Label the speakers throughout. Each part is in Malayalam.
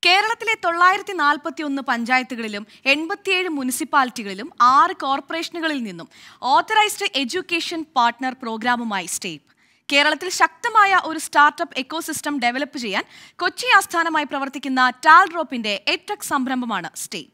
Speaker 1: കേരളത്തിലെ തൊള്ളായിരത്തി നാൽപ്പത്തി ഒന്ന് പഞ്ചായത്തുകളിലും എൺപത്തിയേഴ് മുനിസിപ്പാലിറ്റികളിലും ആറ് കോർപ്പറേഷനുകളിൽ നിന്നും ഓത്തറൈസ്ഡ് എഡ്യൂക്കേഷൻ പാർട്ട്ണർ പ്രോഗ്രാമുമായി സ്റ്റേപ്പ് കേരളത്തിൽ ശക്തമായ ഒരു സ്റ്റാർട്ടപ്പ് എക്കോസിസ്റ്റം ഡെവലപ്പ് ചെയ്യാൻ കൊച്ചി ആസ്ഥാനമായി പ്രവർത്തിക്കുന്ന ടാൽഡ്രോപ്പിന്റെ എറ്റക് സംരംഭമാണ് സ്റ്റേപ്പ്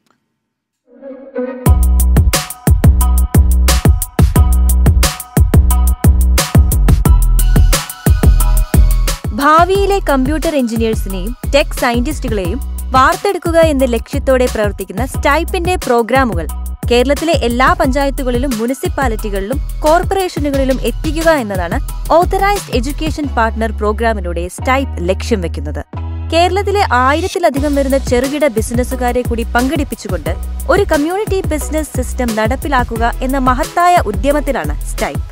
Speaker 2: ഭാവിയിലെ കമ്പ്യൂട്ടർ എഞ്ചിനീയേഴ്സിനെയും ടെക് സയന്റിസ്റ്റുകളെയും വാർത്തെടുക്കുക എന്ന ലക്ഷ്യത്തോടെ പ്രവർത്തിക്കുന്ന സ്റ്റൈപ്പിന്റെ പ്രോഗ്രാമുകൾ കേരളത്തിലെ എല്ലാ പഞ്ചായത്തുകളിലും മുനിസിപ്പാലിറ്റികളിലും കോർപ്പറേഷനുകളിലും എത്തിക്കുക എന്നതാണ് ഓത്തറൈസ്ഡ് എഡ്യൂക്കേഷൻ പാർട്ട്ണർ പ്രോഗ്രാമിലൂടെ സ്റ്റൈപ്പ് ലക്ഷ്യം വെക്കുന്നത് കേരളത്തിലെ ആയിരത്തിലധികം വരുന്ന ചെറുകിട ബിസിനസ്സുകാരെ കൂടി പങ്കെടുപ്പിച്ചുകൊണ്ട് ഒരു കമ്മ്യൂണിറ്റി ബിസിനസ് സിസ്റ്റം നടപ്പിലാക്കുക എന്ന മഹത്തായ ഉദ്യമത്തിലാണ് സ്റ്റൈപ്പ്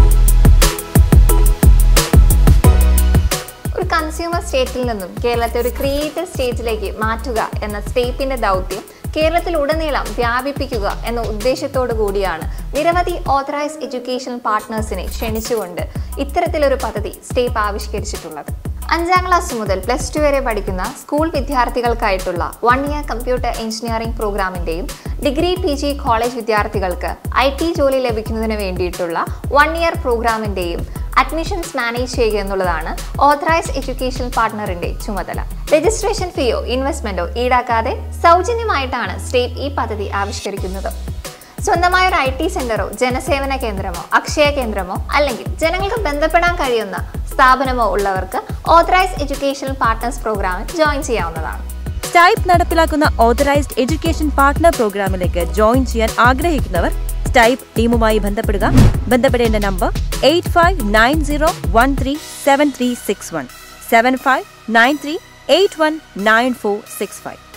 Speaker 3: ഒരു കൺസ്യൂമർ സ്റ്റേറ്റിൽ നിന്നും കേരളത്തെ ഒരു ക്രിയേറ്റീവ് സ്റ്റേറ്റിലേക്ക് മാറ്റുക എന്ന സ്റ്റേപ്പിന്റെ ദൗത്യം കേരളത്തിലുടനീളം വ്യാപിപ്പിക്കുക എന്ന ഉദ്ദേശത്തോടു കൂടിയാണ് നിരവധി ഓത്തറൈസ് എഡ്യൂക്കേഷൻ പാർട്ട്നേഴ്സിനെ ക്ഷണിച്ചുകൊണ്ട് ഇത്തരത്തിലൊരു പദ്ധതി സ്റ്റേപ്പ് ആവിഷ്കരിച്ചിട്ടുള്ളത് അഞ്ചാം ക്ലാസ് മുതൽ പ്ലസ് ടു വരെ പഠിക്കുന്ന സ്കൂൾ വിദ്യാർത്ഥികൾക്കായിട്ടുള്ള വൺ ഇയർ കമ്പ്യൂട്ടർ എഞ്ചിനീയറിംഗ് പ്രോഗ്രാമിൻ്റെയും ഡിഗ്രി പി ജി കോളേജ് വിദ്യാർത്ഥികൾക്ക് ഐ ടി ജോലി ലഭിക്കുന്നതിന് വേണ്ടിയിട്ടുള്ള വൺ ഇയർ പ്രോഗ്രാമിൻ്റെയും അഡ്മിഷൻസ് മാനേജ് ചെയ്യുക എന്നുള്ളതാണ് ഓത്തറൈസ് എഡ്യൂക്കേഷൻ പാർട്ട്ണറിന്റെ ചുമതല രജിസ്ട്രേഷൻ ഫീയോ ഇൻവെസ്റ്റ്മെന്റോ ഈടാക്കാതെ സൗജന്യമായിട്ടാണ് സ്റ്റേറ്റ് ഈ പദ്ധതി ആവിഷ്കരിക്കുന്നത് സ്വന്തമായ ഒരു ഐ ടി സെന്ററോ ജനസേവന കേന്ദ്രമോ അക്ഷയ കേന്ദ്രമോ അല്ലെങ്കിൽ ജനങ്ങൾക്ക് ബന്ധപ്പെടാൻ കഴിയുന്ന സ്ഥാപനമോ ഉള്ളവർക്ക് ഓത്തറൈസ് എഡ്യൂക്കേഷൻ പാർട്ട്നേഴ്സ് പ്രോഗ്രാമിൽ ജോയിൻ ചെയ്യാവുന്നതാണ്
Speaker 2: സ്റ്റൈപ്പ് നടപ്പിലാക്കുന്ന ഓത്തറൈസ്ഡ് എഡ്യൂക്കേഷൻ പാർട്ട്ണർ പ്രോഗ്രാമിലേക്ക് ജോയിൻ ചെയ്യാൻ ആഗ്രഹിക്കുന്നവർ സ്റ്റൈപ്പ് ടീമുമായി ബന്ധപ്പെടുക ബന്ധപ്പെടേണ്ട number eight five nine zero one three seven three six one seven five nine three eight one nine four six five